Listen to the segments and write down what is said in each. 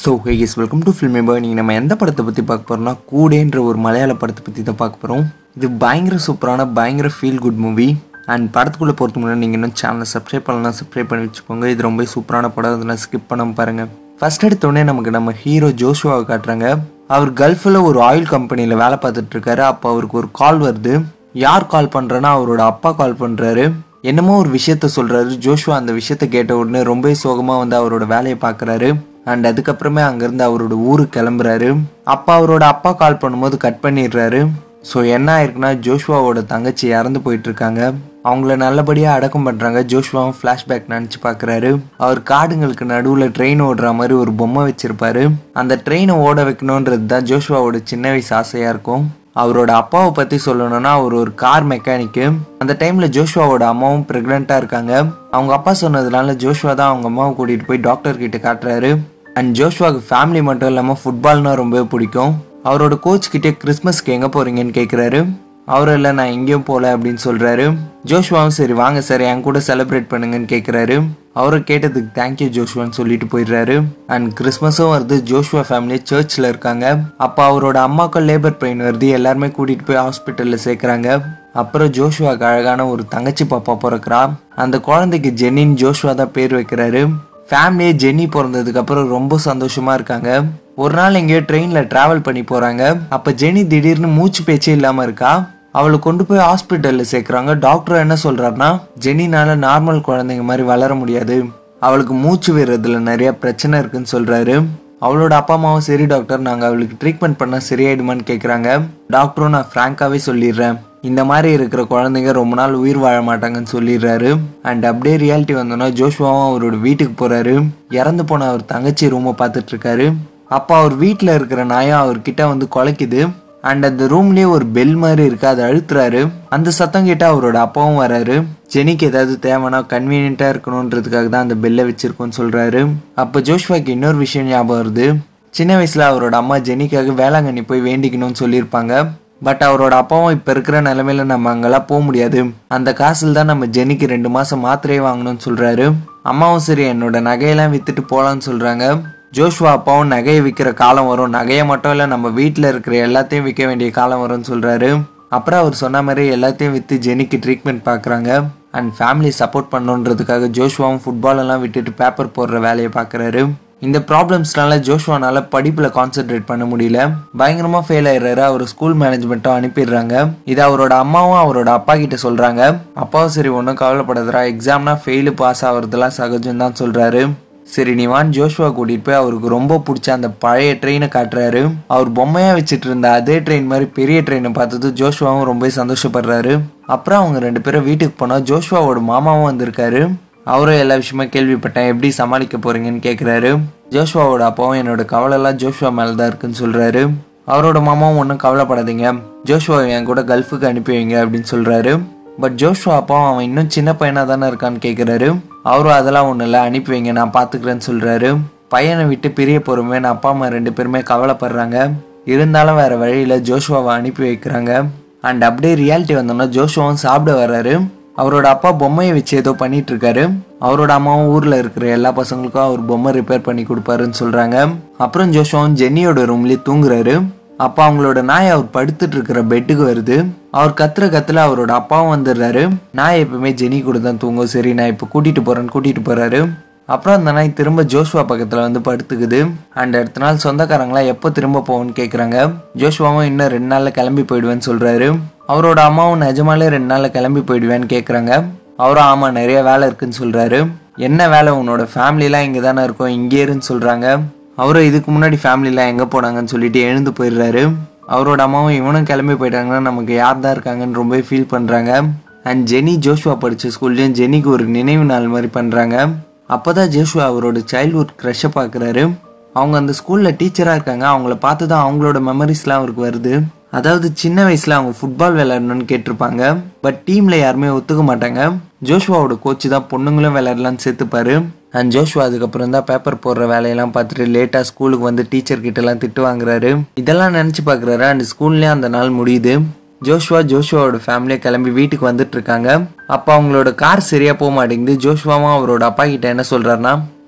so hey guys welcome to filmy boy நீங்கள் நம்ம எந்த படத்தை பற்றி பார்க்க போகிறோம்னா கூடேன்ற ஒரு மலையாள படத்தை பற்றி தான் பார்க்க போகிறோம் இது பயங்கர சூப்பரான பயங்கர ஃபீல் குட் மூவி அண்ட் படத்துக்குள்ளே போகிறதுக்கு முன்னாடி நீங்கள் இன்னும் சேனலை சப்ஸ்கிரைப் பண்ணலாம் சப்ஸ்கிரைப் பண்ணி வச்சுக்கோங்க இது ரொம்ப சூப்பரான படம் அதெல்லாம் ஸ்கிப் பண்ணாம பாருங்கள் ஃபர்ஸ்ட் எடுத்தோடனே நமக்கு நம்ம ஹீரோ ஜோஷுவாவை காட்டுறாங்க அவர் கல்ஃபில் ஒரு ஆயில் கம்பெனியில் வேலை பார்த்துட்டு இருக்காரு அப்போ அவருக்கு ஒரு கால் வருது யார் கால் பண்ணுறேன்னா அவரோட அப்பா கால் பண்ணுறாரு என்னமோ ஒரு விஷயத்த சொல்றாரு ஜோஷுவா அந்த விஷயத்த கேட்ட உடனே ரொம்ப சோகமா வந்து அவரோட வேலையை பார்க்கறாரு அண்ட் அதுக்கப்புறமே அங்கேருந்து அவரோட ஊருக்கு கிளம்புறாரு அப்பா அவரோட அப்பா கால் பண்ணும்போது கட் பண்ணிடுறாரு ஸோ என்ன ஆயிருக்குன்னா ஜோஷுவாவோட தங்கச்சி இறந்து போயிட்டு இருக்காங்க அவங்கள நல்லபடியாக அடக்கம் பண்ணுறாங்க ஜோஷுவாவும் ஃப்ளாஷ்பேக் நினச்சி பார்க்குறாரு அவர் காடுங்களுக்கு நடுவில் ட்ரெயின் ஓடுற மாதிரி ஒரு பொம்மை வச்சிருப்பாரு அந்த ட்ரெயினை ஓட வைக்கணுன்றது தான் ஜோஷுவாவோட சின்ன வயசு ஆசையாக இருக்கும் அவரோட அப்பாவை பற்றி சொல்லணும்னா அவர் ஒரு கார் மெக்கானிக்கு அந்த டைமில் ஜோஷுவாவோட அம்மாவும் ப்ரெக்னெண்ட்டாக இருக்காங்க அவங்க அப்பா சொன்னதுனால ஜோஷுவா தான் அவங்க அம்மாவை கூட்டிகிட்டு போய் டாக்டர் கிட்ட காட்டுறாரு அண்ட் ஜோஷுவாக்கு ஃபேமிலி மட்டும் இல்லாமல் ஃபுட்பால்னா ரொம்பவே பிடிக்கும் அவரோட கோச் கிட்டே கிறிஸ்மஸ்க்கு எங்கே போகிறீங்கன்னு கேட்குறாரு அவரும் இல்லை நான் எங்கேயும் போகல அப்படின்னு சொல்கிறாரு ஜோஷுவாவும் சரி வாங்க சார் என் கூட செலிப்ரேட் பண்ணுங்கன்னு கேட்குறாரு அவரை கேட்டதுக்கு தேங்க்யூ ஜோஷுவான்னு சொல்லிட்டு போயிடுறாரு அண்ட் கிறிஸ்மஸும் வருது ஜோஷுவா ஃபேமிலி சர்ச்சில் இருக்காங்க அப்போ அவரோட அம்மாக்கள் லேபர் பெயின் வருது எல்லாருமே கூட்டிகிட்டு போய் ஹாஸ்பிட்டலில் சேர்க்குறாங்க அப்புறம் ஜோஷுவாக்கு அழகான ஒரு தங்கச்சி பாப்பா பிறக்கிறா அந்த குழந்தைக்கு ஜென்னின் ஜோஷுவா தான் பேர் வைக்கிறாரு ஃபேமிலியே ஜென்னி பிறந்ததுக்கு அப்புறம் ரொம்ப சந்தோஷமா இருக்காங்க ஒரு நாள் எங்கேயோ ட்ரெயின்ல டிராவல் பண்ணி போறாங்க அப்ப ஜெனி திடீர்னு மூச்சு பேச்சே இல்லாம இருக்கா அவளை கொண்டு போய் ஹாஸ்பிட்டல்ல சேர்க்குறாங்க டாக்டர் என்ன சொல்றாருன்னா ஜெனினால நார்மல் குழந்தைங்க மாதிரி வளர முடியாது அவளுக்கு மூச்சு விடுறதுல நிறைய பிரச்சனை இருக்குன்னு சொல்றாரு அவளோட அப்பா அம்மாவும் சரி டாக்டர் நாங்கள் அவளுக்கு ட்ரீட்மெண்ட் பண்ணால் சரியாயிடுமான்னு கேட்குறாங்க டாக்டரும் நான் ஃப்ராங்காகவே சொல்லிடுறேன் இந்த மாதிரி இருக்கிற குழந்தைங்க ரொம்ப நாள் உயிர் வாழ மாட்டாங்கன்னு சொல்லிடுறாரு அண்ட் அப்படியே ரியாலிட்டி வந்தோன்னா ஜோஷுவாவும் அவரோட வீட்டுக்கு போறாரு இறந்து போன அவர் தங்கச்சி ரூமை பார்த்துட்டு இருக்காரு அப்போ அவர் வீட்டில் இருக்கிற நாயா அவர்கிட்ட வந்து குலைக்குது அண்ட் அந்த ரூம்லயே ஒரு பெல் மாதிரி இருக்கு அதை அழுத்துறாரு அந்த சத்தம் கேட்டு அவரோட அப்பாவும் வராரு ஜெனிக்கு ஏதாவது தேவைன்னா கன்வீனியன்ட்டா இருக்கணுன்றதுக்காக தான் அந்த பெல்லை வச்சிருக்கோன்னு சொல்றாரு அப்போ ஜோஷ்வாக்கு இன்னொரு விஷயம் ஞாபகம் வருது சின்ன வயசுல அவரோட அம்மா ஜெனிக்காக வேளாங்கண்ணி போய் வேண்டிக்கணும்னு சொல்லியிருப்பாங்க பட் அவரோட அப்பாவும் இப்போ இருக்கிற நிலமையில நம்ம அங்கெல்லாம் போக முடியாது அந்த காசில் தான் நம்ம ஜெனிக்கு ரெண்டு மாசம் மாத்திரையே வாங்கணும்னு சொல்றாரு அம்மாவும் சரி என்னோட நகையெல்லாம் வித்துட்டு போலான்னு சொல்றாங்க ஜோஷ்வா அப்பாவும் நகையை விற்கிற காலம் வரும் நகையை மட்டும் இல்லை நம்ம வீட்டில் இருக்கிற எல்லாத்தையும் விற்க வேண்டிய காலம் வரும்னு சொல்றாரு அப்புறம் அவர் சொன்ன மாதிரி எல்லாத்தையும் விற்று ஜெனிக்கு ட்ரீட்மெண்ட் பார்க்குறாங்க அண்ட் ஃபேமிலி சப்போர்ட் பண்ணுன்றதுக்காக ஜோஷ்வாவும் ஃபுட்பால் எல்லாம் விட்டுட்டு பேப்பர் போடுற வேலையை பார்க்குறாரு இந்த ப்ராப்ளம்ஸ்னால ஜோஷ்வானால படிப்பில் கான்சென்ட்ரேட் பண்ண முடியல பயங்கரமா ஃபெயில் ஆயிடுறாரு அவர் ஸ்கூல் மேனேஜ்மெண்ட்டும் அனுப்பிடுறாங்க இது அவரோட அம்மாவும் அவரோட அப்பா கிட்ட சொல்றாங்க அப்பாவும் சரி ஒன்றும் கவலைப்படாதரா எக்ஸாம்னா ஃபெயிலு பாஸ் ஆகுறதுலாம் சகஜம் தான் சொல்றாரு சரி நீ வான் ஜோஷ்வா கூட்டிட்டு போய் அவருக்கு ரொம்ப பிடிச்ச அந்த பழைய ட்ரெயினை காட்டுறாரு அவர் பொம்மையா வச்சுட்டு இருந்த அதே ட்ரெயின் மாதிரி பெரிய ட்ரெயினை பார்த்தது ஜோஷ்வாவும் ரொம்ப சந்தோஷப்படுறாரு அப்புறம் அவங்க ரெண்டு பேரும் வீட்டுக்கு போனா ஜோஷ்வாவோட மாமாவும் வந்திருக்காரு அவரும் எல்லா விஷயமா கேள்விப்பட்டேன் எப்படி சமாளிக்க போறீங்கன்னு கேட்குறாரு ஜோஷ்வாவோட அப்பாவும் என்னோட கவலைலாம் ஜோஷ்வா மேலே தான் இருக்குன்னு சொல்றாரு அவரோட மாமாவும் ஒன்றும் கவலைப்படாதீங்க ஜோஷ்வா என் கூட கல்ஃபுக்கு அனுப்பி வைங்க அப்படின்னு சொல்றாரு பட் ஜோஷ்வா அப்பாவும் அவன் இன்னும் சின்ன பையனாக தானே இருக்கான்னு கேட்குறாரு அவரும் அதெல்லாம் ஒன்றும் இல்லை அனுப்பி வைங்க நான் பார்த்துக்கிறேன்னு சொல்றாரு பையனை விட்டு பிரிய போகிறோமே நான் அப்பா அம்மா ரெண்டு பேருமே கவலைப்படுறாங்க இருந்தாலும் வேற வழியில் ஜோஷ்வாவை அனுப்பி வைக்கிறாங்க அண்ட் அப்படியே ரியாலிட்டி வந்தோம்னா ஜோஷ்வாவும் சாப்பிட வர்றாரு அவரோட அப்பா பொம்மையை வச்சு ஏதோ பண்ணிட்டு இருக்காரு அவரோட அம்மாவும் ஊர்ல இருக்கிற எல்லா பசங்களுக்கும் அவர் பொம்மை ரிப்பேர் பண்ணி கொடுப்பாருன்னு சொல்றாங்க அப்புறம் ஜோஷுவும் ஜென்னியோட ரூம்லயே தூங்குறாரு அப்ப அவங்களோட நாய் அவர் படுத்துட்டு இருக்கிற பெட்டுக்கு வருது அவர் கத்துற கத்துல அவரோட அப்பாவும் வந்துடுறாரு நாய் எப்பவுமே ஜெனி கூட தான் தூங்கும் சரி நான் இப்ப கூட்டிட்டு போறேன்னு கூட்டிட்டு போறாரு அப்புறம் அந்த நாய் திரும்ப ஜோஷ்வா பக்கத்துல வந்து படுத்துக்குது அண்ட் அடுத்த நாள் சொந்தக்காரங்களாம் எப்போ திரும்ப போவோம்னு கேக்குறாங்க ஜோஷ்வாவும் இன்னும் ரெண்டு நாள்ல கிளம்பி போயிடுவேன்னு சொல்றாரு அவரோட அம்மாவும் நிஜமாலே ரெண்டு நாள்ல கிளம்பி போயிடுவேன்னு கேக்குறாங்க அவரும் ஆமா நிறைய வேலை இருக்குன்னு சொல்றாரு என்ன வேலை உன்னோட ஃபேமிலிலாம் இங்கே தானே இருக்கும் இங்கே இருன்னு சொல்றாங்க அவரும் இதுக்கு முன்னாடி ஃபேமிலிலாம் எங்கே போனாங்கன்னு சொல்லிட்டு எழுந்து போயிடுறாரு அவரோட அம்மாவும் இவனும் கிளம்பி போயிட்டாங்கன்னா நமக்கு யார் தான் இருக்காங்கன்னு ரொம்ப ஃபீல் பண்ணுறாங்க அண்ட் ஜெனி ஜோஷ்வா படித்த ஸ்கூல்லையும் ஜெனிக்கு ஒரு நினைவு நாள் மாதிரி பண்ணுறாங்க அப்போதான் ஜோஷ்வா அவரோட சைல்ட்ஹுட் க்ரஷை பார்க்குறாரு அவங்க அந்த ஸ்கூலில் டீச்சராக இருக்காங்க அவங்கள பார்த்து தான் அவங்களோட மெமரிஸ்லாம் அவருக்கு வருது அதாவது சின்ன வயசுல அவங்க ஃபுட்பால் விளையாடணும்னு கேட்டிருப்பாங்க பட் டீம்ல யாருமே ஒத்துக்க மாட்டாங்க ஜோஷ்வாவோட கோச் தான் பொண்ணுங்களும் விளையாடலாம்னு சேர்த்துப்பாரு அண்ட் ஜோஷ்வா அதுக்கப்புறம் தான் பேப்பர் போடுற வேலையெல்லாம் பார்த்துட்டு லேட்டாக ஸ்கூலுக்கு வந்து டீச்சர் கிட்ட எல்லாம் திட்டு வாங்குறாரு இதெல்லாம் நினச்சி பார்க்குறாரு அண்ட் ஸ்கூல்லேயே அந்த நாள் முடியுது ஜோஷ்வா ஜோஷ்வாவோட ஃபேமிலியை கிளம்பி வீட்டுக்கு வந்துட்டு இருக்காங்க அப்போ அவங்களோட கார் சரியா போக மாட்டேங்குது ஜோஷ்வாவும் அவரோட அப்பா கிட்ட என்ன சொல்றாருன்னா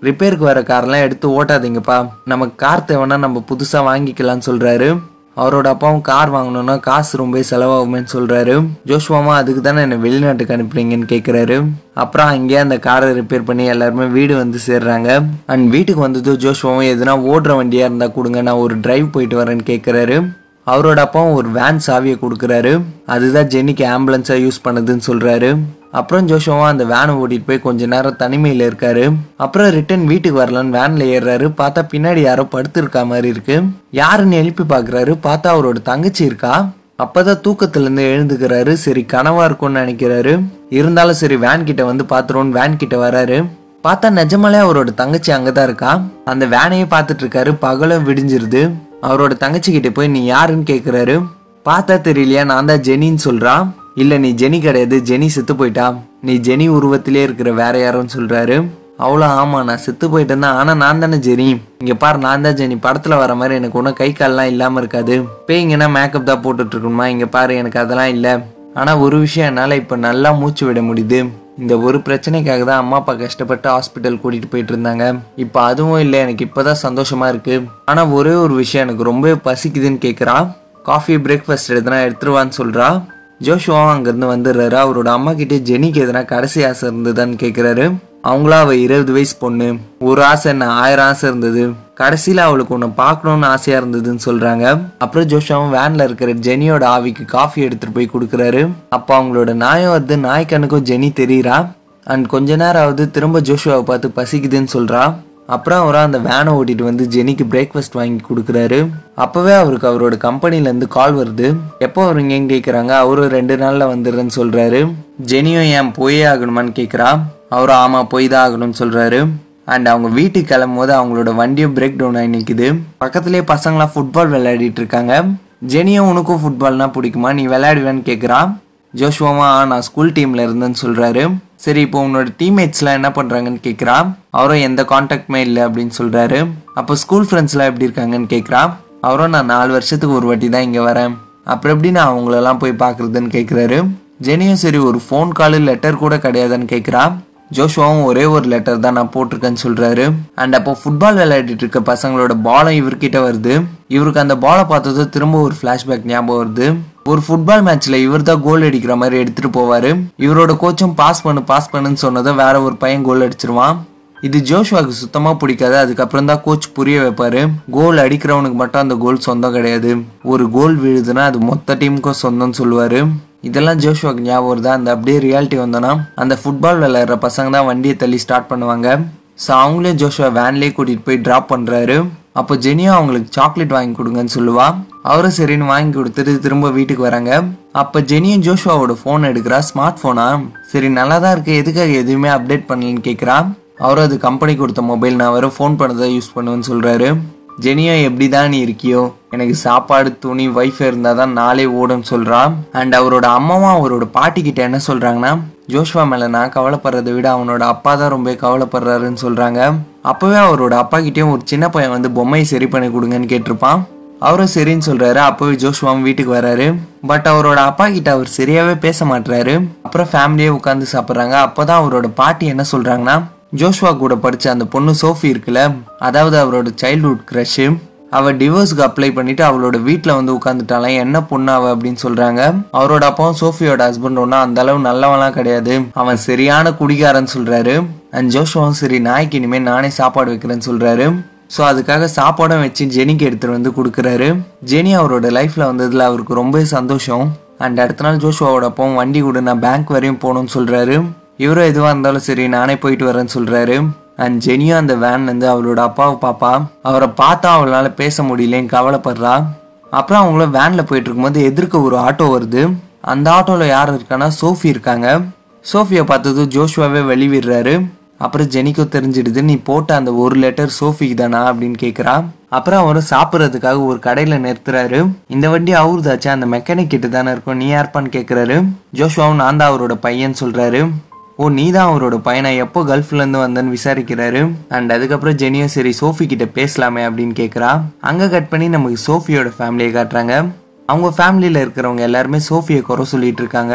ரிப்பேருக்கு வர கார்லாம் எடுத்து ஓட்டாதீங்கப்பா நமக்கு கார் தேவைன்னா நம்ம புதுசாக வாங்கிக்கலாம்னு சொல்கிறாரு அவரோட அப்பாவும் கார் வாங்கணும்னா காசு ரொம்ப செலவாகுமேன்னு சொல்றாரு ஜோஷ்வாமா அதுக்கு தானே என்னை வெளிநாட்டுக்கு அனுப்புறீங்கன்னு கேட்குறாரு அப்புறம் அங்கேயே அந்த காரை ரிப்பேர் பண்ணி எல்லாருமே வீடு வந்து சேர்றாங்க அண்ட் வீட்டுக்கு வந்தது ஜோஷ்வாவும் எதுனா ஓடுற வண்டியா இருந்தா கொடுங்க நான் ஒரு டிரைவ் போயிட்டு வரேன்னு கேட்குறாரு அவரோட அப்பாவும் ஒரு வேன் சாவியை கொடுக்குறாரு அதுதான் ஜென்னிக்கு ஆம்புலன்ஸாக யூஸ் பண்ணுதுன்னு சொல்றாரு அப்புறம் ஜோஷுவா அந்த வேனை ஓட்டிட்டு போய் கொஞ்ச நேரம் தனிமையில் இருக்காரு அப்புறம் ரிட்டர்ன் வீட்டுக்கு வரலான்னு வேன்ல ஏறுறாரு பார்த்தா பின்னாடி யாரோ படுத்திருக்கா மாதிரி இருக்கு யாருன்னு எழுப்பி பார்க்கறாரு பார்த்தா அவரோட தங்கச்சி இருக்கா அப்பதான் தூக்கத்துல இருந்து எழுந்துக்கிறாரு சரி கனவா இருக்கும்னு நினைக்கிறாரு இருந்தாலும் சரி வேன் கிட்ட வந்து பாத்துருவோன்னு வேன் கிட்ட வராரு பார்த்தா நிஜமாலே அவரோட தங்கச்சி அங்கதான் இருக்கா அந்த வேனையே பார்த்துட்டு இருக்காரு பகலும் விடிஞ்சிருது அவரோட தங்கச்சி கிட்ட போய் நீ யாருன்னு கேக்குறாரு பார்த்தா தெரியலையா நான் தான் ஜெனின்னு சொல்றான் இல்ல நீ ஜெனி கிடையாது ஜெனி செத்து போயிட்டா நீ ஜெனி உருவத்திலே இருக்கிற வேற யாரோன்னு சொல்றாரு அவ்வளோ ஆமா நான் செத்து போயிட்டேன் தான் ஆனா நான் தானே ஜெனி இங்க பாரு நான் தான் ஜெனி படத்துல வர மாதிரி எனக்கு ஒன்றும் கை கால்லாம் இல்லாம இருக்காது பேய்ங்கன்னா மேக்கப் தான் போட்டுட்டு இருக்கணுமா இங்க பாரு எனக்கு அதெல்லாம் இல்லை ஆனா ஒரு விஷயம் என்னால இப்ப நல்லா மூச்சு விட முடியுது இந்த ஒரு பிரச்சனைக்காக தான் அம்மா அப்பா கஷ்டப்பட்டு ஹாஸ்பிட்டல் கூட்டிட்டு போயிட்டு இருந்தாங்க இப்போ அதுவும் இல்லை எனக்கு இப்போதான் சந்தோஷமா இருக்கு ஆனா ஒரே ஒரு விஷயம் எனக்கு ரொம்ப பசிக்குதுன்னு கேட்குறா காஃபி பிரேக்ஃபாஸ்ட் எதுனா எடுத்துருவான்னு சொல்றா ஜோஷுவாவும் அங்கேருந்து வந்துடுறாரு அவரோட அம்மா கிட்டே ஜெனிக்கு எதனா கடைசி ஆசை இருந்ததான்னு கேட்குறாரு அவங்களா அவ இருபது வயசு பொண்ணு ஒரு ஆசை என்ன ஆயிரம் ஆசை இருந்தது கடைசியில அவளுக்கு உன்னை பார்க்கணும்னு ஆசையா இருந்ததுன்னு சொல்றாங்க அப்புறம் ஜோஷாவும் வேன்ல இருக்கிற ஜெனியோட ஆவிக்கு காஃபி எடுத்துட்டு போய் கொடுக்குறாரு அப்போ அவங்களோட நாயம் வருது நாய் கண்ணுக்கும் ஜெனி தெரியுறா அண்ட் கொஞ்ச நேரம் ஆகுது திரும்ப ஜோஷுவாவை பார்த்து பசிக்குதுன்னு சொல்றா அப்புறம் அவரா அந்த வேனை ஓட்டிட்டு வந்து ஜெனிக்கு பிரேக்ஃபாஸ்ட் வாங்கி கொடுக்குறாரு அப்பவே அவருக்கு அவரோட கம்பெனில இருந்து கால் வருது எப்போ வருவீங்கன்னு கேக்குறாங்க அவரும் ரெண்டு நாள்ல வந்துடுறேன்னு சொல்றாரு ஜெனியும் ஏன் போயே ஆகணுமான்னு கேக்குறா அவரும் ஆமா போய் தான் ஆகணும்னு சொல்றாரு அண்ட் அவங்க வீட்டுக்கு கிளம்பும் போது அவங்களோட வண்டியும் பிரேக் டவுன் ஆகி நிக்குது பக்கத்துலயே பசங்களாம் ஃபுட்பால் விளையாடிட்டு இருக்காங்க ஜெனியும் உனக்கும் ஃபுட்பால்னா பிடிக்குமா நீ விளையாடுவேன்னு கேக்குறான் ஜோஷுவாமா நான் ஸ்கூல் டீம்ல இருந்தேன்னு சொல்றாரு சரி இப்போ உன்னோட டீம்மேட்ஸ்லாம் என்ன பண்றாங்கன்னு கேக்குறா அவரும் எந்த கான்டாக்டுமே இல்லை அப்படின்னு சொல்றாரு அப்போ ஸ்கூல் ஃப்ரெண்ட்ஸ்லாம் எப்படி இருக்காங்கன்னு கேக்குறா அவரும் நான் நாலு வருஷத்துக்கு ஒரு வாட்டி தான் இங்க வரேன் அப்புறம் எப்படி நான் அவங்களெல்லாம் போய் பார்க்கறதுன்னு கேக்குறாரு ஜெனியும் சரி ஒரு ஃபோன் காலு லெட்டர் கூட கிடையாதுன்னு கேக்குறா ஜோஷுவாவும் ஒரே ஒரு லெட்டர் தான் நான் போட்டிருக்கேன்னு சொல்றாரு அண்ட் அப்போ ஃபுட்பால் விளையாடிட்டு இருக்க பசங்களோட பாலும் இவர்கிட்ட வருது இவருக்கு அந்த பாலை பார்த்தது திரும்ப ஒரு ஃபிளாஷ்பேக் ஞாபகம் வருது ஒரு ஃபுட்பால் மேட்ச்ல இவர் தான் கோல் அடிக்கிற மாதிரி எடுத்துட்டு போவாரு இவரோட கோச்சும் பாஸ் பண்ணு பாஸ் பண்ணுன்னு சொன்னதை வேற ஒரு பையன் கோல் அடிச்சிருவான் இது ஜோஷுவாக்கு சுத்தமா பிடிக்காது அதுக்கப்புறம் தான் கோச் புரிய வைப்பாரு கோல் அடிக்கிறவனுக்கு மட்டும் அந்த கோல் சொந்தம் கிடையாது ஒரு கோல் விழுதுன்னா அது மொத்த டீமுக்கும் சொந்தம்னு சொல்லுவாரு இதெல்லாம் ஜோஷுவாக்கு ஞாபகம் வருதா அந்த அப்படியே ரியாலிட்டி வந்தோன்னா அந்த ஃபுட்பால் விளையாடுற பசங்க தான் வண்டியை தள்ளி ஸ்டார்ட் பண்ணுவாங்க ஸோ அவங்களே ஜோஷுவா வேன்லேயே கூட்டிட்டு போய் ட்ராப் பண்றாரு அப்போ ஜெனியும் அவங்களுக்கு சாக்லேட் வாங்கி கொடுங்கன்னு சொல்லுவா அவரும் சரின்னு வாங்கி கொடுத்துட்டு திரும்ப வீட்டுக்கு வராங்க அப்போ ஜெனியும் ஜோஷுவாவோட ஃபோன் எடுக்கிறா ஸ்மார்ட் ஃபோனா சரி நல்லா தான் இருக்கு எதுக்காக எதுவுமே அப்டேட் பண்ணலன்னு கேட்குறா அவரும் அது கம்பெனி கொடுத்த மொபைல் நான் வர ஃபோன் பண்ணதான் யூஸ் பண்ணுவேன்னு சொல்றாரு ஜெனியும் எப்படி தான் நீ இருக்கியோ எனக்கு சாப்பாடு துணி வைஃபை இருந்தால் தான் நாளே ஓடும்னு சொல்கிறான் அண்ட் அவரோட அம்மாவும் அவரோட பாட்டி கிட்ட என்ன சொல்கிறாங்கன்னா ஜோஷ்வா மேலே நான் கவலைப்படுறதை விட அவனோட அப்பா தான் ரொம்ப கவலைப்படுறாருன்னு சொல்கிறாங்க அப்போவே அவரோட அப்பா கிட்டேயும் ஒரு சின்ன பையன் வந்து பொம்மையை சரி பண்ணி கொடுங்கன்னு கேட்டிருப்பான் அவரும் சரின்னு சொல்றாரு அப்போவே ஜோஷ்வாவும் வீட்டுக்கு வராரு பட் அவரோட அப்பா கிட்ட அவர் சரியாவே பேச மாட்டாரு அப்புறம் ஃபேமிலியே உட்காந்து சாப்பிட்றாங்க அப்போதான் அவரோட பாட்டி என்ன சொல்றாங்கன்னா ஜோஷ்வா கூட படிச்ச அந்த பொண்ணு சோஃபி இருக்குல்ல அதாவது அவரோட சைல்ட்ஹுட் க்ரஷ் அவ டிவோர்ஸ்க்கு அப்ளை பண்ணிட்டு அவளோட வீட்டில் வந்து உட்காந்துட்டாலாம் என்ன பொண்ணு அவ அப்படின்னு சொல்றாங்க அவரோட அப்பாவும் சோஃபியோட ஹஸ்பண்ட் ஒன்னா அந்த அளவு நல்லவன்லாம் கிடையாது அவன் சரியான குடிகாரன்னு சொல்றாரு அண்ட் ஜோஷ்வாவும் சரி நாய்க்கு இனிமே நானே சாப்பாடு வைக்கிறேன்னு சொல்றாரு ஸோ அதுக்காக சாப்பாடும் வச்சு ஜெனிக்கு எடுத்துட்டு வந்து கொடுக்குறாரு ஜெனி அவரோட லைஃப்ல வந்ததுல அவருக்கு ரொம்பவே சந்தோஷம் அண்ட் அடுத்த நாள் ஜோஷுவாவோட அப்பாவும் வண்டி கூட நான் பேங்க் வரையும் போகணும்னு சொல்றாரு இவரும் எதுவாக இருந்தாலும் சரி நானே போயிட்டு வரேன்னு சொல்றாரு அண்ட் ஜெனியும் அந்த வேன்ல இருந்து அவளோட அப்பாவை பாப்பா அவரை பார்த்தா அவளால பேச முடியலன்னு கவலைப்படுறா அப்புறம் அவங்களும் வேன்ல போயிட்டு இருக்கும்போது எதிர்க்க ஒரு ஆட்டோ வருது அந்த ஆட்டோல யார் இருக்கான்னா சோஃபி இருக்காங்க சோஃபியை பார்த்தது ஜோஷுவாவே வெளிவிடுறாரு அப்புறம் ஜெனிக்கும் தெரிஞ்சிடுது நீ போட்ட அந்த ஒரு லெட்டர் சோஃபிக்கு தானா அப்படின்னு கேட்குறா அப்புறம் அவரும் சாப்பிட்றதுக்காக ஒரு கடையில் நிறுத்துறாரு இந்த வண்டி அவருதாச்சு அந்த மெக்கானிக் கிட்ட தானே இருக்கும் நீ யார்ப்பான்னு கேட்குறாரு ஜோஷுவாவும் நான் தான் அவரோட பையன் சொல்றாரு ஓ நீ தான் அவரோட பையனை எப்போ கல்ஃப்லேருந்து வந்தேன்னு விசாரிக்கிறாரு அண்ட் அதுக்கப்புறம் ஜெனியும் சரி சோஃபி கிட்ட பேசலாமே அப்படின்னு கேட்குறா அங்கே கட் பண்ணி நமக்கு சோஃபியோட ஃபேமிலியை காட்டுறாங்க அவங்க ஃபேமிலியில் இருக்கிறவங்க எல்லாருமே சோஃபியை குறை சொல்லிட்டு இருக்காங்க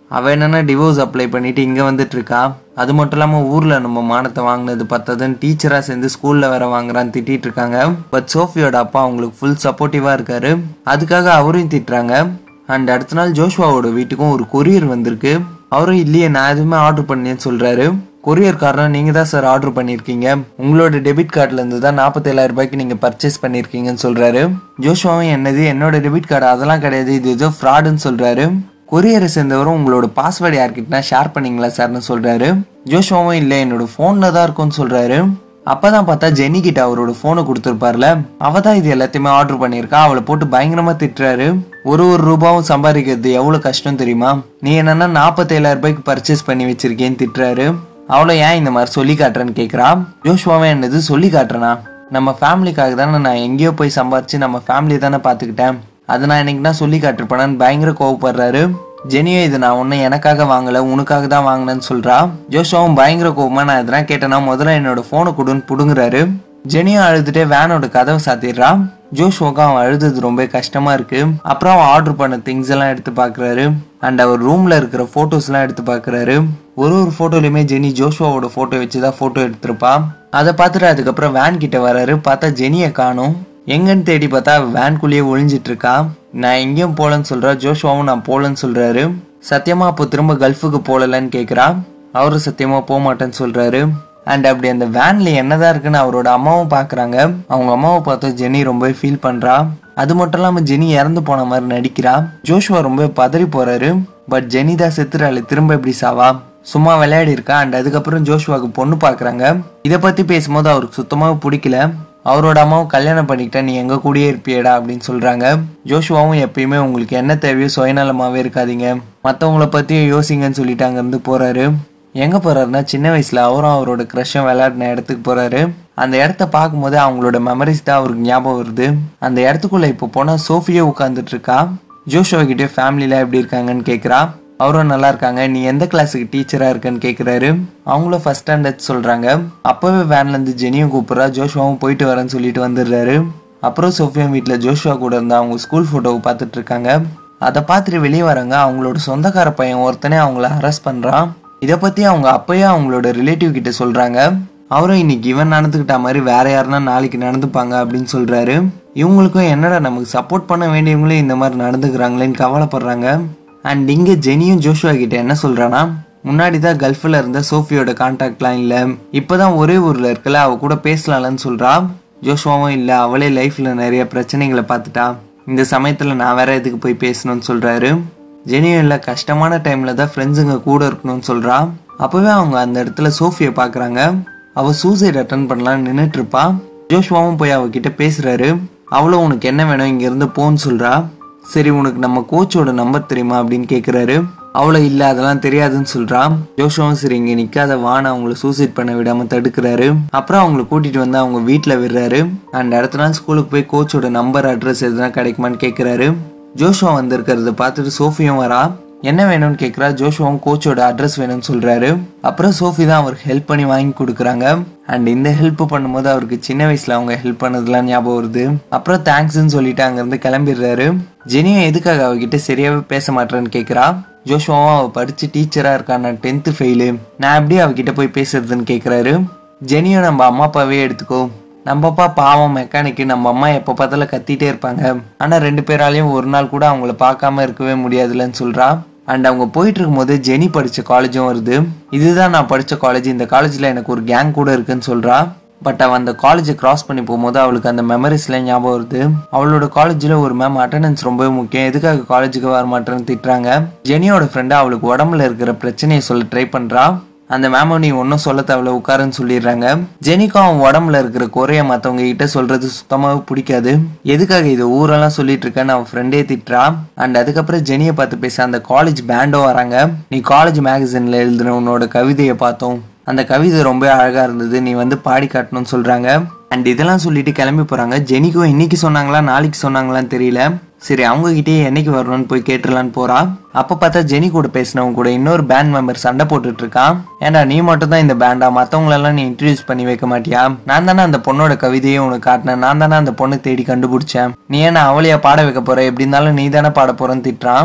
அவள் என்னென்னா டிவோர்ஸ் அப்ளை பண்ணிட்டு இங்கே வந்துட்டு இருக்கா அது மட்டும் இல்லாமல் ஊரில் நம்ம மானத்தை வாங்கினது பத்ததுன்னு டீச்சராக சேர்ந்து ஸ்கூலில் வேற வாங்குறான்னு திட்டிட்டு இருக்காங்க பட் சோஃபியோட அப்பா அவங்களுக்கு ஃபுல் சப்போர்ட்டிவாக இருக்காரு அதுக்காக அவரையும் திட்டுறாங்க அண்ட் அடுத்த நாள் ஜோஷ்வாவோட வீட்டுக்கும் ஒரு கொரியர் வந்திருக்கு அவரும் இல்லையே நான் எதுவுமே ஆர்டர் பண்ணேன்னு சொல்கிறாரு கொரியர்காரனா நீங்கள் தான் சார் ஆர்டர் பண்ணியிருக்கீங்க உங்களோட டெபிட் கார்டில் இருந்து தான் நாற்பத்தேழாயிரம் ரூபாய்க்கு நீங்கள் பர்ச்சேஸ் பண்ணியிருக்கீங்கன்னு சொல்கிறாரு ஜோஷ்வாவும் என்னது என்னோட டெபிட் கார்டு அதெல்லாம் கிடையாது இது ஏதோ ஃப்ராடுன்னு சொல்கிறாரு கொரியரை சேர்ந்தவரும் உங்களோட பாஸ்வேர்டு யார்கிட்டனா ஷேர் பண்ணீங்களா சார்னு சொல்கிறாரு ஜோஷ்வாவும் இல்லை என்னோட ஃபோனில் தான் இருக்கும்னு சொல்கிறாரு அப்பதான் பார்த்தா ஜெனி கிட்ட அவரோட ஃபோனை கொடுத்துருப்பார்ல அவ தான் இது எல்லாத்தையுமே ஆர்டர் பண்ணியிருக்கா அவளை போட்டு பயங்கரமா திட்டுறாரு ஒரு ஒரு ரூபாவும் சம்பாதிக்கிறது எவ்வளவு கஷ்டம் தெரியுமா நீ என்னன்னா நாற்பத்தேழாயிரம் ரூபாய்க்கு பர்ச்சேஸ் பண்ணி வச்சிருக்கேன்னு திட்டுறாரு அவளை ஏன் இந்த மாதிரி சொல்லி காட்டுறேன்னு கேட்குறா ஜோஷ்வாவே என்னது சொல்லி காட்டுறனா நம்ம ஃபேமிலிக்காக தானே நான் எங்கேயோ போய் சம்பாரிச்சு நம்ம ஃபேமிலி தானே பார்த்துக்கிட்டேன் அதை நான் இன்னைக்கு நான் சொல்லி காட்டிருப்பேனான்னு பயங்கர கோவப்படுறாரு ஜெனியோ இது நான் ஒன்றும் எனக்காக வாங்கல உனக்காக தான் வாங்கினேன்னு சொல்றா ஜோஷுவாவும் பயங்கர கோவமா நான் எதனா கேட்டேன்னா முதல்ல என்னோட ஃபோனை கொடுன்னு புடுங்குறாரு ஜெனியோ அழுதுட்டே வேனோட கதவை சாத்திடுறா ஜோஷுவாக்கு அவன் அழுது ரொம்ப கஷ்டமா இருக்கு அப்புறம் அவன் ஆர்டர் பண்ண திங்ஸ் எல்லாம் எடுத்து பார்க்குறாரு அண்ட் அவர் ரூம்ல இருக்கிற ஃபோட்டோஸ் எல்லாம் எடுத்து பார்க்குறாரு ஒரு ஒரு ஃபோட்டோலையுமே ஜெனி ஜோஷுவாவோட ஃபோட்டோ வச்சு தான் ஃபோட்டோ எடுத்திருப்பா அதை பார்த்துட்டு அதுக்கப்புறம் வேன் கிட்ட வராரு பார்த்தா ஜெனியை காணும் எங்கன்னு தேடி பார்த்தா வேன்குள்ளேயே ஒளிஞ்சிட்டு இருக்கா நான் எங்கேயும் போலன்னு சொல்றா ஜோஷுவாவும் நான் போலன்னு சொல்றாரு சத்தியமா அப்போ திரும்ப கல்ஃபுக்கு போகலன்னு கேட்குறா அவரும் சத்தியமா போக மாட்டேன்னு சொல்றாரு அண்ட் அப்படி அந்த வேன்ல என்னதான் இருக்குன்னு அவரோட அம்மாவும் பார்க்கறாங்க அவங்க அம்மாவை பார்த்து ஜெனி ரொம்ப ஃபீல் பண்றா அது மட்டும் இல்லாம ஜெனி இறந்து போன மாதிரி நடிக்கிறா ஜோஷுவா ரொம்ப பதறி போறாரு பட் ஜெனி தான் செத்துறாள் திரும்ப எப்படி சாவா சும்மா விளையாடி இருக்கா அண்ட் அதுக்கப்புறம் ஜோஷுவாக்கு பொண்ணு பார்க்கறாங்க இதை பத்தி பேசும்போது அவருக்கு சுத்தமாக பிடிக்கல அவரோட அம்மாவும் கல்யாணம் பண்ணிக்கிட்டா நீ எங்க கூடயே இருப்பியடா அப்படின்னு சொல்றாங்க ஜோஷுவாவும் எப்பயுமே உங்களுக்கு என்ன தேவையோ சுயநலமாவே இருக்காதீங்க மற்றவங்கள பத்தியும் யோசிங்கன்னு சொல்லிட்டு அங்கேருந்து போறாரு எங்க போறாருன்னா சின்ன வயசுல அவரும் அவரோட க்ரஷும் விளையாடின இடத்துக்கு போறாரு அந்த இடத்த பார்க்கும்போது அவங்களோட மெமரிஸ் தான் அவருக்கு ஞாபகம் வருது அந்த இடத்துக்குள்ள இப்போ போனா சோஃபியா உட்காந்துட்டு இருக்கா ஜோஷுவா கிட்டே ஃபேமிலில எப்படி இருக்காங்கன்னு கேட்குறா அவரும் நல்லா இருக்காங்க நீ எந்த கிளாஸுக்கு டீச்சரா இருக்கன்னு கேட்குறாரு அவங்களும் ஃபர்ஸ்ட் ஸ்டாண்டர்ட் சொல்றாங்க அப்பவே வேன்ல இருந்து ஜெனியும் கூப்பிட்றா ஜோஷுவாவும் போயிட்டு வரேன்னு சொல்லிட்டு வந்துடுறாரு அப்புறம் சோஃபியா வீட்டில் ஜோஷுவா கூட இருந்து அவங்க ஸ்கூல் ஃபோட்டோவை பார்த்துட்டு இருக்காங்க அதை பார்த்துட்டு வெளியே வராங்க அவங்களோட சொந்தக்கார பையன் ஒருத்தனே அவங்கள அரெஸ்ட் பண்ணுறான் இதை பற்றி அவங்க அப்பயே அவங்களோட ரிலேட்டிவ் கிட்ட சொல்கிறாங்க அவரும் இன்னைக்கு இவன் நடந்துக்கிட்ட மாதிரி வேற யாருன்னா நாளைக்கு நடந்துப்பாங்க அப்படின்னு சொல்கிறாரு இவங்களுக்கும் என்னடா நமக்கு சப்போர்ட் பண்ண வேண்டியவங்களே இந்த மாதிரி நடந்துக்கிறாங்களேன்னு கவலைப்படுறாங்க அண்ட் இங்கே ஜெனியும் ஜோஷுவா கிட்ட என்ன சொல்கிறான்னா முன்னாடி தான் கல்ஃபில் இருந்த சோஃபியோட கான்டாக்ட்லாம் இல்லை இப்போதான் ஒரே ஊரில் இருக்கல அவ கூட பேசலாம்லன்னு சொல்கிறா ஜோஷுவாவும் இல்லை அவளே லைஃப்பில் நிறைய பிரச்சனைகளை பார்த்துட்டா இந்த சமயத்தில் நான் வேற எதுக்கு போய் பேசணும்னு சொல்கிறாரு ஜெனியும் இல்லை கஷ்டமான டைமில் தான் ஃப்ரெண்ட்ஸுங்க கூட இருக்கணும்னு சொல்கிறா அப்போவே அவங்க அந்த இடத்துல சோஃபியை பார்க்குறாங்க அவள் சூசைட் அட்டன் பண்ணலான்னு நின்றுட்டு இருப்பா ஜோஷ்வாவும் போய் அவகிட்ட பேசுகிறாரு அவளும் உனக்கு என்ன வேணும் இங்கேருந்து போன்னு சொல்கிறா சரி உனக்கு நம்ம கோச்சோட நம்பர் தெரியுமா அப்படின்னு கேட்குறாரு அவளை இல்லை அதெல்லாம் தெரியாதுன்னு சொல்கிறான் ஜோஷுவும் சரி இங்கே நிற்காத வான அவங்கள சூசைட் பண்ண விடாமல் தடுக்கிறாரு அப்புறம் அவங்கள கூட்டிகிட்டு வந்து அவங்க வீட்டில் விடுறாரு அண்ட் அடுத்த நாள் ஸ்கூலுக்கு போய் கோச்சோட நம்பர் அட்ரஸ் எதுனா கிடைக்குமான்னு கேட்குறாரு ஜோஷுவா வந்திருக்கிறத பார்த்துட்டு சோஃபியும் வரா என்ன வேணும்னு கேட்குறா ஜோஷுவாவும் கோச்சோட அட்ரஸ் வேணும்னு சொல்கிறாரு அப்புறம் சோஃபி தான் அவருக்கு ஹெல்ப் பண்ணி வாங்கி கொடுக்குறாங்க அண்ட் இந்த ஹெல்ப் பண்ணும்போது அவருக்கு சின்ன வயசில் அவங்க ஹெல்ப் பண்ணதெல்லாம் ஞாபகம் வருது அப்புறம் தேங்க்ஸ்ன்னு சொல்லிட்டு அங்கேருந்து கிளம்பிடுறாரு ஜெனியும் எதுக்காக அவகிட்ட சரியாகவே பேச மாட்டேன்னு கேட்குறா ஜோஷுவாவும் அவள் படித்து டீச்சராக இருக்கா நான் டென்த்து ஃபெயிலு நான் எப்படி அவகிட்ட போய் பேசுறதுன்னு கேட்குறாரு ஜெனியும் நம்ம அம்மா அப்பாவே எடுத்துக்கோ நம்ம அப்பா பாவம் மெக்கானிக்கு நம்ம அம்மா எப்போ பார்த்தாலும் கத்திட்டே இருப்பாங்க ஆனால் ரெண்டு பேராலையும் ஒரு நாள் கூட அவங்கள பார்க்காம இருக்கவே முடியாதுலன்னு சொல்கிறா அண்ட் அவங்க போயிட்டு இருக்கும்போது ஜெனி படித்த காலேஜும் வருது இதுதான் நான் படித்த காலேஜ் இந்த காலேஜில் எனக்கு ஒரு கேங் கூட இருக்குன்னு சொல்கிறா பட் அவள் அந்த காலேஜை கிராஸ் பண்ணி போகும்போது அவளுக்கு அந்த மெமரிஸ்லாம் ஞாபகம் வருது அவளோட காலேஜில் ஒரு மேம் அட்டண்டன்ஸ் ரொம்பவே முக்கியம் எதுக்காக காலேஜுக்கு வர மாட்டேன்னு திட்டுறாங்க ஜெனியோட ஃப்ரெண்டு அவளுக்கு உடம்புல இருக்கிற பிரச்சனையை சொல்ல ட்ரை பண்ணுறா அந்த மேம நீ ஒன்றும் சொல்ல தேவையில்ல உட்காருன்னு சொல்லிடுறாங்க ஜெனிக்கும் அவன் உடம்புல இருக்கிற குறைய மற்றவங்க கிட்ட சொல்றது சுத்தமாகவே பிடிக்காது எதுக்காக இது ஊரெல்லாம் சொல்லிட்டு இருக்கேன்னு அவன் ஃப்ரெண்டே திட்டுறா அண்ட் அதுக்கப்புறம் ஜெனியை பார்த்து பேச அந்த காலேஜ் பேண்டும் வராங்க நீ காலேஜ் மேகசின்ல எழுதின உன்னோட கவிதையை பார்த்தோம் அந்த கவிதை ரொம்ப அழகா இருந்தது நீ வந்து பாடி காட்டணும்னு சொல்றாங்க அண்ட் இதெல்லாம் சொல்லிட்டு கிளம்பி போறாங்க ஜெனிக்கும் இன்னைக்கு சொன்னாங்களா நாளைக்கு சொன்னாங்களான்னு தெரியல சரி அவங்க கிட்டயே என்னைக்கு வரணும்னு போய் கேட்டுலான்னு போறா அப்ப பார்த்தா ஜெனி கூட பேசினவங்க கூட இன்னொரு பேண்ட் மெம்பர் சண்டை போட்டுட்டு இருக்கான் ஏன்டா நீ மட்டும் தான் இந்த பேண்டா மத்தவங்களெல்லாம் நீ இன்ட்ரடியூஸ் பண்ணி வைக்க மாட்டியா நான் தானே அந்த பொண்ணோட கவிதையை உனக்கு காட்டினேன் நான் தானே அந்த பொண்ணை தேடி கண்டுபிடிச்சேன் நீ என்ன அவளையா பாட வைக்க போற எப்படி இருந்தாலும் நீ தானே பாட போறேன்னு திட்டுறான்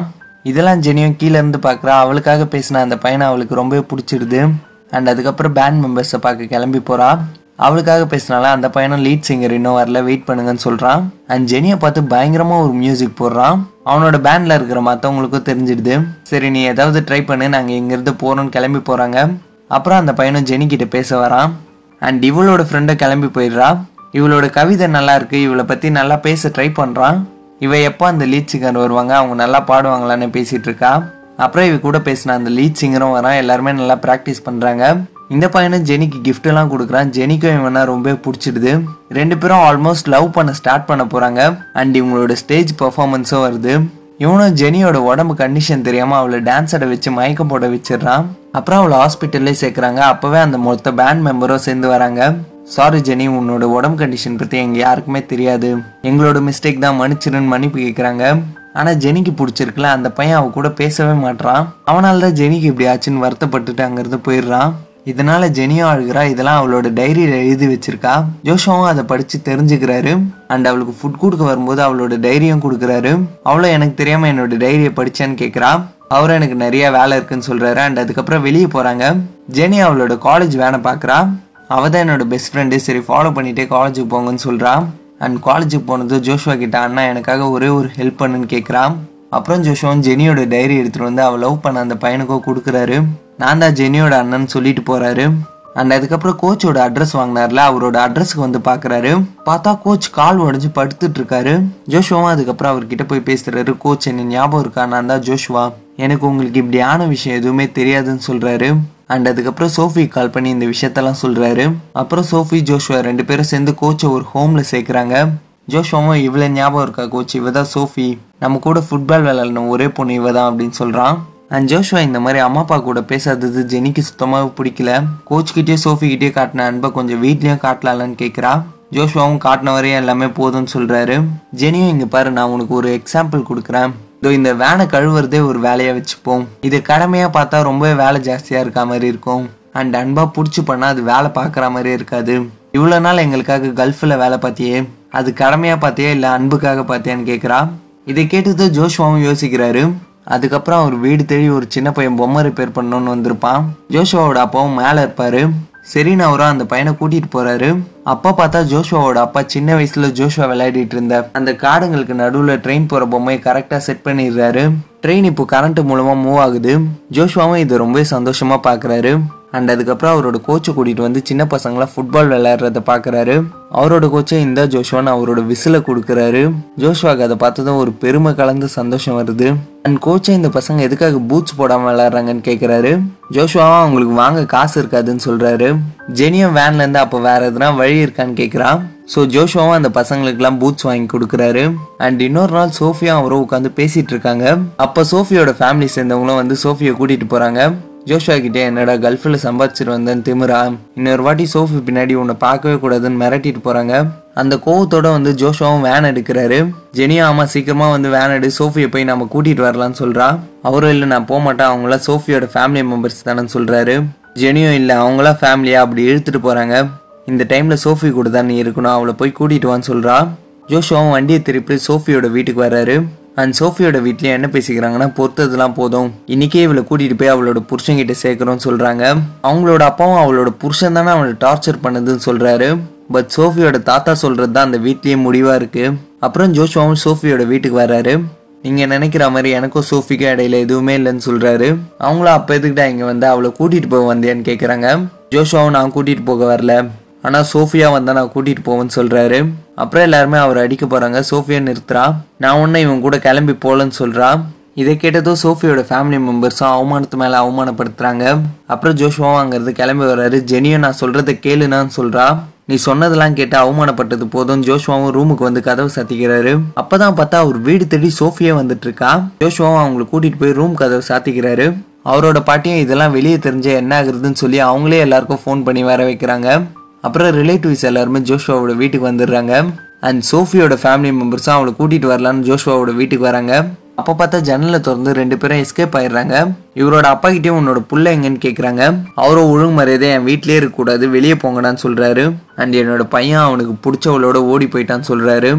இதெல்லாம் ஜெனியும் கீழே இருந்து பார்க்குறா அவளுக்காக பேசின அந்த பையனை அவளுக்கு ரொம்பவே பிடிச்சிருது அண்ட் அதுக்கப்புறம் பேண்ட் மெம்பர்ஸை பார்க்க கிளம்பி போறா அவளுக்காக பேசினால அந்த பையனும் லீட் சிங்கர் இன்னும் வரல வெயிட் பண்ணுங்கன்னு சொல்றான் அண்ட் ஜெனியை பார்த்து பயங்கரமா ஒரு மியூசிக் போடுறான் அவனோட பேண்ட்ல இருக்கிற மற்றவங்களுக்கும் தெரிஞ்சிடுது சரி நீ ஏதாவது ட்ரை பண்ணு நாங்க இங்கிருந்து போறோம்னு கிளம்பி போறாங்க அப்புறம் அந்த பையனும் ஜெனி கிட்ட பேச வரான் அண்ட் இவளோட ஃப்ரெண்டை கிளம்பி போயிடுறா இவளோட கவிதை நல்லா இருக்கு இவளை பத்தி நல்லா பேச ட்ரை பண்றான் இவ எப்போ அந்த லீட் சிங்கர் வருவாங்க அவங்க நல்லா பாடுவாங்களான்னு பேசிட்டு இருக்கா அப்புறம் இவ கூட பேசின அந்த லீட் சிங்கரும் வரான் எல்லாருமே நல்லா ப்ராக்டிஸ் பண்றாங்க இந்த பையனும் ஜெனிக்கு gift எல்லாம் கொடுக்குறான் ஜெனிக்கும் இவனா ரொம்ப பிடிச்சிடுது ரெண்டு பேரும் ஆல்மோஸ்ட் லவ் பண்ண ஸ்டார்ட் பண்ண போறாங்க அண்ட் இவங்களோட ஸ்டேஜ் பெர்ஃபார்மன்ஸும் வருது இவனும் ஜெனியோட உடம்பு கண்டிஷன் தெரியாம அவளை டான்ஸ் ஆட வச்சு மயக்கம் போட வச்சிடுறான் அப்புறம் அவளை ஹாஸ்பிட்டல்லே சேர்க்குறாங்க அப்பவே அந்த மொத்த பேண்ட் மெம்பரும் சேர்ந்து வராங்க சாரி ஜெனி உன்னோட உடம்பு கண்டிஷன் பத்தி எங்க யாருக்குமே தெரியாது எங்களோட மிஸ்டேக் தான் மன்னிச்சிருன்னு மன்னிப்பு கேட்குறாங்க ஆனா ஜெனிக்கு பிடிச்சிருக்குல அந்த பையன் அவ கூட பேசவே மாட்றான் அவனால தான் ஜெனிக்கு இப்படி ஆச்சுன்னு வருத்தப்பட்டுட்டு அங்கிருந்து போயிடுறான் இதனால ஜெனியும் அழுகிறா இதெல்லாம் அவளோட டைரியில எழுதி வச்சிருக்கா ஜோஷுவும் அதை படிச்சு தெரிஞ்சுக்கிறாரு அண்ட் அவளுக்கு ஃபுட் கொடுக்க வரும்போது அவளோட டைரியும் கொடுக்குறாரு அவளும் எனக்கு தெரியாம என்னோட டைரியை படிச்சேன்னு கேக்குறா அவரும் எனக்கு நிறைய வேலை இருக்குன்னு சொல்றாரு அண்ட் அதுக்கப்புறம் வெளியே போறாங்க ஜெனி அவளோட காலேஜ் வேனை பார்க்கறா அவ தான் என்னோட பெஸ்ட் ஃப்ரெண்டு சரி ஃபாலோ பண்ணிட்டே காலேஜுக்கு போங்கன்னு சொல்றா அண்ட் காலேஜுக்கு போனது ஜோஷுவா கிட்ட அண்ணா எனக்காக ஒரே ஒரு ஹெல்ப் பண்ணுன்னு கேட்குறான் அப்புறம் ஜோஷுவன் ஜெனியோட டைரி எடுத்துட்டு வந்து அவள் லவ் பண்ண அந்த பையனுக்கோ கொடுக்குறாரு நான் தான் ஜெனியோட அண்ணன் சொல்லிட்டு போறாரு அண்ட் அதுக்கப்புறம் கோச்சோட அட்ரஸ் வாங்கினார்ல அவரோட அட்ரஸ்க்கு வந்து பார்க்கறாரு பார்த்தா கோச் கால் உடஞ்சு படுத்துட்டு இருக்காரு ஜோஷுவாவும் அதுக்கப்புறம் அவர்கிட்ட போய் பேசுறாரு கோச் என்ன ஞாபகம் இருக்கா நான் தான் ஜோஷுவா எனக்கு உங்களுக்கு இப்படியான விஷயம் எதுவுமே தெரியாதுன்னு சொல்றாரு அண்ட் அதுக்கப்புறம் சோஃபி கால் பண்ணி இந்த விஷயத்தெல்லாம் சொல்றாரு அப்புறம் சோஃபி ஜோஷுவா ரெண்டு பேரும் சேர்ந்து கோச்சை ஒரு ஹோம்ல சேர்க்குறாங்க ஜோஷுவாவும் இவ்வளோ ஞாபகம் இருக்கா கோச் இவ தான் சோஃபி நம்ம கூட ஃபுட்பால் விளையாடணும் ஒரே பொண்ணு இவ தான் அப்படின்னு சொல்றான் அண்ட் ஜோஷுவா இந்த மாதிரி அம்மா அப்பா கூட பேசாதது ஜெனிக்கு சுத்தமாக பிடிக்கல கோச் கிட்டே சோஃபி கிட்டே காட்டின அன்பை கொஞ்சம் வீட்லயும் காட்டலாம்னு கேட்குறா ஜோஷுவாவும் காட்டின வரையும் எல்லாமே போதும்னு சொல்றாரு ஜெனியும் இங்க பாரு நான் உனக்கு ஒரு எக்ஸாம்பிள் கொடுக்குறேன் இதோ இந்த வேனை கழுவுறதே ஒரு வேலையா வச்சுப்போம் இது கடமையா பார்த்தா ரொம்பவே வேலை ஜாஸ்தியா இருக்க மாதிரி இருக்கும் அண்ட் அன்பா புடிச்சு பண்ணா அது வேலை பார்க்குற மாதிரியே இருக்காது இவ்வளோ நாள் எங்களுக்காக கல்ஃபில் வேலை பார்த்தியே அது கடமையா பார்த்தியா இல்லை அன்புக்காக பார்த்தியான்னு கேட்குறா இதை கேட்டது ஜோஷுவாவும் யோசிக்கிறாரு அதுக்கப்புறம் அவர் வீடு தேடி ஒரு சின்ன பையன் பொம்மை ரிப்பேர் பண்ணணும்னு வந்திருப்பான் ஜோஷுவாவோட அப்பாவும் மேலே இருப்பாரு சரின்னு அவரும் அந்த பையனை கூட்டிட்டு போறாரு அப்பா பார்த்தா ஜோஷுவாவோட அப்பா சின்ன வயசுல ஜோஷுவா விளையாடிட்டு இருந்த அந்த காடுங்களுக்கு நடுவுல ட்ரெயின் போற பொம்மையை கரெக்டா செட் பண்ணிடுறாரு ட்ரெயின் இப்போ கரண்ட் மூலமா மூவ் ஆகுது ஜோஷுவாவும் இதை ரொம்ப சந்தோஷமா பாக்குறாரு அண்ட் அதுக்கப்புறம் அவரோட கோச்சை கூட்டிட்டு வந்து சின்ன பசங்களாம் ஃபுட்பால் விளையாடுறத பாக்குறாரு அவரோட கோச்சை இந்த ஜோஷுவான்னு அவரோட விசில கொடுக்குறாரு ஜோஷுவாக்கு அதை பார்த்ததும் ஒரு பெருமை கலந்து சந்தோஷம் வருது அண்ட் கோச்சை இந்த பசங்க எதுக்காக பூட்ஸ் போடாம விளையாடுறாங்கன்னு கேக்குறாரு ஜோஷுவாவும் அவங்களுக்கு வாங்க காசு இருக்காதுன்னு சொல்றாரு ஜெனியும் வேன்ல இருந்து அப்போ வேற எதுனா வழி இருக்கான்னு கேக்குறான் ஸோ ஜோஷுவாவும் அந்த பசங்களுக்குலாம் பூட்ஸ் வாங்கி கொடுக்குறாரு அண்ட் இன்னொரு நாள் சோஃபியா அவரும் உட்காந்து பேசிட்டு இருக்காங்க அப்போ சோஃபியோட ஃபேமிலி சேர்ந்தவங்களும் வந்து சோஃபியை கூட்டிட்டு போறாங்க ஜோஷுவா கிட்டே என்னடா கல்ஃபில் சம்பாதிச்சிட்டு வந்தேன்னு திமிரா இன்னொரு வாட்டி சோஃபி பின்னாடி உன்னை பார்க்கவே கூடாதுன்னு மிரட்டிட்டு போறாங்க அந்த கோவத்தோட வந்து ஜோஷுவாவும் வேன் எடுக்கிறாரு ஜெனியா ஆமா சீக்கிரமா வந்து வேன் எடு சோஃபியை போய் நம்ம கூட்டிட்டு வரலாம்னு சொல்றா அவரும் இல்லை நான் போக மாட்டேன் அவங்களாம் சோஃபியோட ஃபேமிலி மெம்பர்ஸ் தானே சொல்றாரு ஜெனியும் இல்லை அவங்களாம் ஃபேமிலியா அப்படி இழுத்துட்டு போறாங்க இந்த டைம்ல சோஃபி கூட தான் நீ இருக்கணும் அவளை போய் கூட்டிட்டு வான்னு சொல்றா ஜோஷுவாவும் வண்டியை திருப்பி சோஃபியோட வீட்டுக்கு வர்றாரு அண்ட் சோஃபியோட வீட்லயும் என்ன பேசிக்கிறாங்கன்னா பொறுத்ததெல்லாம் போதும் இன்னைக்கே இவளை கூட்டிட்டு போய் அவளோட புருஷன்கிட்ட சேர்க்கறோம்னு சொல்றாங்க அவங்களோட அப்பாவும் அவளோட புருஷன் தானே அவளை டார்ச்சர் பண்ணுதுன்னு சொல்றாரு பட் சோஃபியோட தாத்தா சொல்றது தான் அந்த வீட்லயே முடிவா இருக்கு அப்புறம் ஜோஷுவாவும் சோஃபியோட வீட்டுக்கு வர்றாரு நீங்க நினைக்கிற மாதிரி எனக்கும் சோஃபிக்கும் இடையில எதுவுமே இல்லைன்னு சொல்றாரு அவங்களும் அப்ப எதுக்கிட்டா இங்க வந்து அவளை கூட்டிட்டு போக வந்தியான்னு கேக்குறாங்க ஜோஷுவாவும் நான் கூட்டிட்டு போக வரல ஆனா சோஃபியா வந்தா நான் கூட்டிட்டு போவேன்னு சொல்றாரு அப்புறம் எல்லாருமே அவர் அடிக்க போறாங்க சோஃபியா நிறுத்துறா நான் ஒன்னும் இவன் கூட கிளம்பி போலன்னு சொல்றா இதை கேட்டதும் சோஃபியோட ஃபேமிலி மெம்பர்ஸும் அவமானத்து மேல அவமானப்படுத்துறாங்க அப்புறம் ஜோஷுவாவும் அங்கிருந்து கிளம்பி வர்றாரு ஜெனியும் நான் சொல்றதை கேளுனான்னு சொல்றா நீ சொன்னதெல்லாம் கேட்டு அவமானப்பட்டது போதும் ஜோஷுவாவும் ரூமுக்கு வந்து கதவு சாத்திக்கிறாரு அப்பதான் பார்த்தா அவர் வீடு தேடி சோஃபியா வந்துட்டு இருக்கா ஜோஷுவாவும் அவங்களை கூட்டிட்டு போய் ரூம் கதவை சாத்திக்கிறாரு அவரோட பாட்டியும் இதெல்லாம் வெளியே தெரிஞ்ச என்ன ஆகுறதுன்னு சொல்லி அவங்களே எல்லாருக்கும் ஃபோன் பண்ணி வர வைக்கிறாங்க அப்புறம் ரிலேட்டிவ்ஸ் எல்லாருமே ஜோஷுவாவோட வீட்டுக்கு வந்துடுறாங்க அண்ட் சோஃபியோட ஃபேமிலி மெம்பர்ஸும் அவளை கூட்டிட்டு வரலான்னு ஜோஷுவாவோட வீட்டுக்கு வராங்க அப்போ பார்த்தா ஜன்னலை திறந்து ரெண்டு பேரும் எஸ்கேப் ஆயிடுறாங்க இவரோட அப்பா கிட்டயும் உன்னோட புள்ள எங்கன்னு கேக்குறாங்க அவரும் ஒழுங்கு மரியாதை என் வீட்லயே இருக்க கூடாது வெளியே போங்கடான்னு சொல்றாரு அண்ட் என்னோட பையன் அவனுக்கு பிடிச்சவளோட ஓடி போயிட்டான்னு சொல்றாரு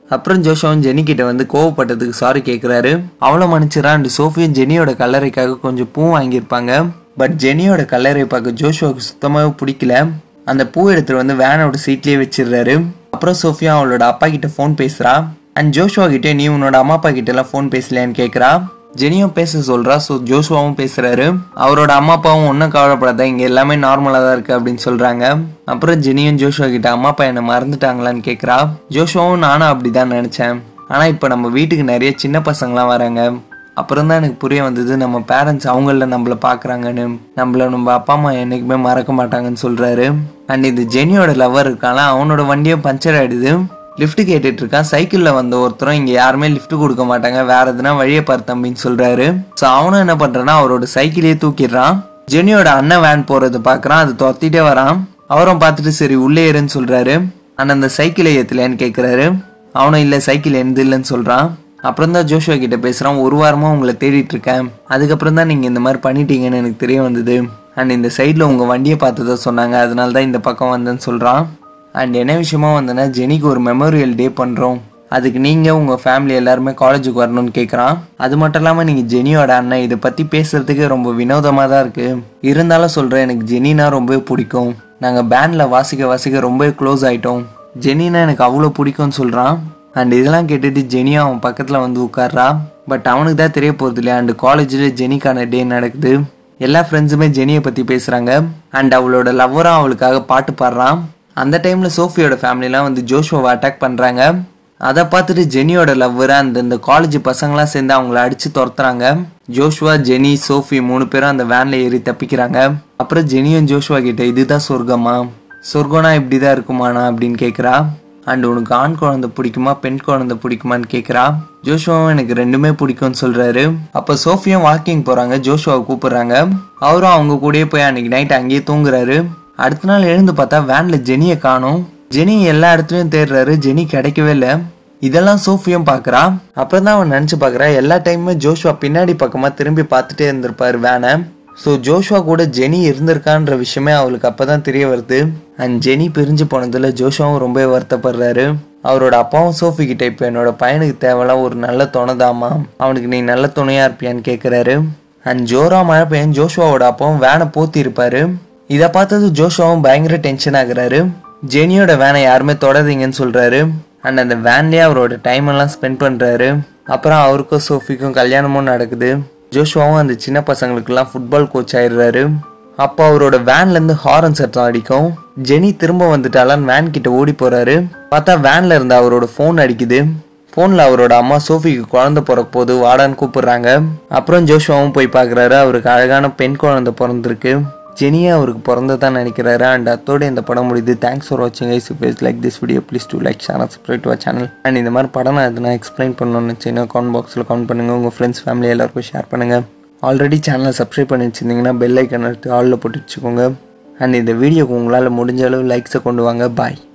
அப்புறம் ஜோஷுவாவும் ஜெனி கிட்ட வந்து கோவப்பட்டதுக்கு சாரி கேட்குறாரு அவளை மன்னிச்சிடா அண்ட் சோஃபியும் ஜெனியோட கல்லறைக்காக கொஞ்சம் பூ வாங்கியிருப்பாங்க பட் ஜெனியோட கல்லறை பார்க்க ஜோஷுவாவுக்கு சுத்தமாகவே பிடிக்கல அந்த பூ எடுத்துட்டு வந்து வேனோட சீட்லயே வச்சிடுறாரு அப்புறம் சோஃபியா அவளோட அப்பா கிட்ட ஃபோன் பேசுறா அண்ட் ஜோஷுவா கிட்ட நீ உன்னோட அம்மா அப்பா கிட்ட எல்லாம் ஃபோன் பேசலையான்னு கேட்குறா ஜெனியும் பேச சொல்றா ஸோ ஜோஷுவாவும் பேசுறாரு அவரோட அம்மா அப்பாவும் ஒன்றும் கவலைப்படாத இங்க எல்லாமே நார்மலாக தான் இருக்கு அப்படின்னு சொல்றாங்க அப்புறம் ஜெனியும் ஜோஷுவா கிட்ட அம்மா அப்பா என்ன மறந்துட்டாங்களான்னு கேட்குறா ஜோஷுவாவும் நானும் அப்படிதான் நினைச்சேன் ஆனா இப்போ நம்ம வீட்டுக்கு நிறைய சின்ன பசங்களாம் வராங்க அப்புறம் தான் எனக்கு புரிய வந்தது நம்ம பேரண்ட்ஸ் அவங்கள நம்மள பார்க்குறாங்கன்னு நம்மள நம்ம அப்பா அம்மா என்றைக்குமே மறக்க மாட்டாங்கன்னு சொல்கிறாரு அண்ட் இது ஜெனியோட லவர் இருக்கானா அவனோட வண்டியும் பஞ்சர் ஆயிடுது லிஃப்ட் கேட்டுட்டு இருக்கான் சைக்கிளில் வந்த ஒருத்தரும் இங்கே யாருமே லிஃப்ட் கொடுக்க மாட்டாங்க வேற எதுனா வழியை பாரு தம்பின்னு சொல்கிறாரு ஸோ அவனும் என்ன பண்ணுறான்னா அவரோட சைக்கிளையே தூக்கிடுறான் ஜெனியோட அண்ணன் வேன் போகிறத பார்க்குறான் அது துரத்திட்டே வரான் அவரும் பார்த்துட்டு சரி உள்ளே ஏறுன்னு சொல்கிறாரு அண்ணன் அந்த சைக்கிளை ஏற்றலையான்னு கேட்குறாரு அவனும் இல்லை சைக்கிள் எந்த இல்லைன்னு சொல்கிறான் அப்புறம் தான் ஜோஷுவா கிட்ட பேசுகிறான் ஒரு வாரமாக உங்களை தேடிட்டு இருக்கேன் அதுக்கப்புறம் தான் நீங்கள் இந்த மாதிரி பண்ணிட்டீங்கன்னு எனக்கு தெரிய வந்தது அண்ட் இந்த சைடில் உங்கள் வண்டியை பார்த்ததா சொன்னாங்க அதனால தான் இந்த பக்கம் வந்தேன்னு சொல்கிறான் அண்ட் என்ன விஷயமா வந்தேன்னா ஜெனிக்கு ஒரு மெமோரியல் டே பண்ணுறோம் அதுக்கு நீங்கள் உங்கள் ஃபேமிலி எல்லாருமே காலேஜுக்கு வரணும்னு கேட்குறான் அது மட்டும் இல்லாமல் நீங்கள் ஜெனியோட அண்ணன் இதை பற்றி பேசுறதுக்கு ரொம்ப வினோதமாக தான் இருக்குது இருந்தாலும் சொல்கிறேன் எனக்கு ஜெனினா ரொம்பவே பிடிக்கும் நாங்கள் பேண்டில் வாசிக்க வாசிக்க ரொம்பவே க்ளோஸ் ஆகிட்டோம் ஜெனினா எனக்கு அவ்வளோ பிடிக்கும்னு சொல்கிறான் அண்ட் இதெல்லாம் கேட்டுட்டு ஜெனியும் அவன் பக்கத்தில் வந்து உட்கார்றா பட் அவனுக்கு தான் தெரிய போகிறது இல்லையா அண்ட் காலேஜில் ஜெனிக்கான டே நடக்குது எல்லா ஃப்ரெண்ட்ஸுமே ஜெனியை பற்றி பேசுகிறாங்க அண்ட் அவளோட லவ்வரும் அவளுக்காக பாட்டு பாடுறான் அந்த டைமில் சோஃபியோட ஃபேமிலிலாம் வந்து ஜோஷுவாவை அட்டாக் பண்ணுறாங்க அதை பார்த்துட்டு ஜெனியோட லவ்வர் அந்த இந்த காலேஜ் பசங்களாம் சேர்ந்து அவங்கள அடிச்சு துரத்துறாங்க ஜோஷுவா ஜெனி சோஃபி மூணு பேரும் அந்த வேன்ல ஏறி தப்பிக்கிறாங்க அப்புறம் ஜெனியும் ஜோஷுவா கிட்ட இதுதான் சொர்க்கமா சொர்க்கம்னா இப்படி தான் இருக்குமாண்ணா அப்படின்னு கேட்குறா அண்ட் உனக்கு ஆண் குழந்தை பிடிக்குமா பெண் குழந்தை பிடிக்குமான்னு கேட்குறா ஜோஷுவாவும் எனக்கு ரெண்டுமே பிடிக்கும்னு சொல்றாரு அப்போ சோஃபியும் வாக்கிங் போறாங்க ஜோஷுவாவை கூப்பிடுறாங்க அவரும் அவங்க கூடயே போய் அன்னைக்கு நைட் அங்கேயே தூங்குறாரு அடுத்த நாள் எழுந்து பார்த்தா வேன்ல ஜெனியை காணும் ஜெனி எல்லா இடத்துலயும் தேடுறாரு ஜெனி கிடைக்கவே இல்லை இதெல்லாம் சோஃபியும் பார்க்கறா அப்புறம் தான் அவன் நினச்சி பார்க்கறா எல்லா டைமுமே ஜோஷுவா பின்னாடி பக்கமாக திரும்பி பார்த்துட்டே இருந்திருப்பாரு வேனை ஸோ ஜோஷுவா கூட ஜெனி இருந்திருக்கான்ற விஷயமே அவளுக்கு அப்பதான் தெரிய வருது அண்ட் ஜெனி பிரிஞ்சு போனதுல ஜோஷுவாவும் ரொம்ப வருத்தப்படுறாரு அவரோட அப்பாவும் சோஃபி கிட்ட இப்போ என்னோட பையனுக்கு தேவைலாம் ஒரு நல்ல துணைதாமா அவனுக்கு நீ நல்ல துணையா இருப்பியான்னு கேட்குறாரு அண்ட் ஜோரா மழை பெய்யும் ஜோஷுவாவோட அப்பாவும் வேனை போத்தி இருப்பாரு இதை பார்த்தது ஜோஷுவாவும் பயங்கர டென்ஷன் ஆகுறாரு ஜெனியோட வேனை யாருமே தொடாதீங்கன்னு சொல்றாரு அண்ட் அந்த வேன்லயே அவரோட டைம் எல்லாம் ஸ்பெண்ட் பண்றாரு அப்புறம் அவருக்கும் சோஃபிக்கும் கல்யாணமும் நடக்குது ஜோஷுவாவும் அந்த சின்ன பசங்களுக்கெல்லாம் ஃபுட்பால் கோச் ஆயிடுறாரு அப்போ அவரோட வேன்ல இருந்து ஹாரன் சத்தம் அடிக்கும் ஜெனி திரும்ப வந்துட்டாலான்னு வேன் கிட்ட ஓடி போறாரு பார்த்தா வேன்ல இருந்த அவரோட ஃபோன் அடிக்குது ஃபோனில் அவரோட அம்மா சோஃபிக்கு குழந்தை பிறக்க போது வாடான்னு கூப்பிடுறாங்க அப்புறம் ஜோஷுவாவும் போய் பார்க்குறாரு அவருக்கு அழகான பெண் குழந்தை பிறந்திருக்கு ஜெனியா அவருக்கு பிறந்ததான் நினைக்கிறாரு அண்ட் அத்தோட இந்த படம் முடியுது தேங்க்ஸ் ஃபார் வாட்சிங் guys if like this video please do like channel subscribe to channel and இந்த மாதிரி படம் நான் எதுனா எக்ஸ்பிளைன் பண்ணணும்னு நினச்சிங்கன்னா கமெண்ட் பாக்ஸில் கமெண்ட் பண்ணுங்கள் உங்கள் ஃப்ரெண்ட்ஸ் ஃபேமிலி எல்லாருக்கும் ஷேர் பண்ணுங்கள் ஆல்ரெடி சேனலை சப்ஸ்கிரைப் பண்ணி வச்சிருந்தீங்கன்னா பெல் ஐக்கன் எடுத்து ஆலில் போட்டு வச்சுக்கோங்க அண்ட் இந்த வீடியோக்கு உங்களால் முடிஞ்ச அளவு லைக்ஸை கொண்டு வாங்க பாய்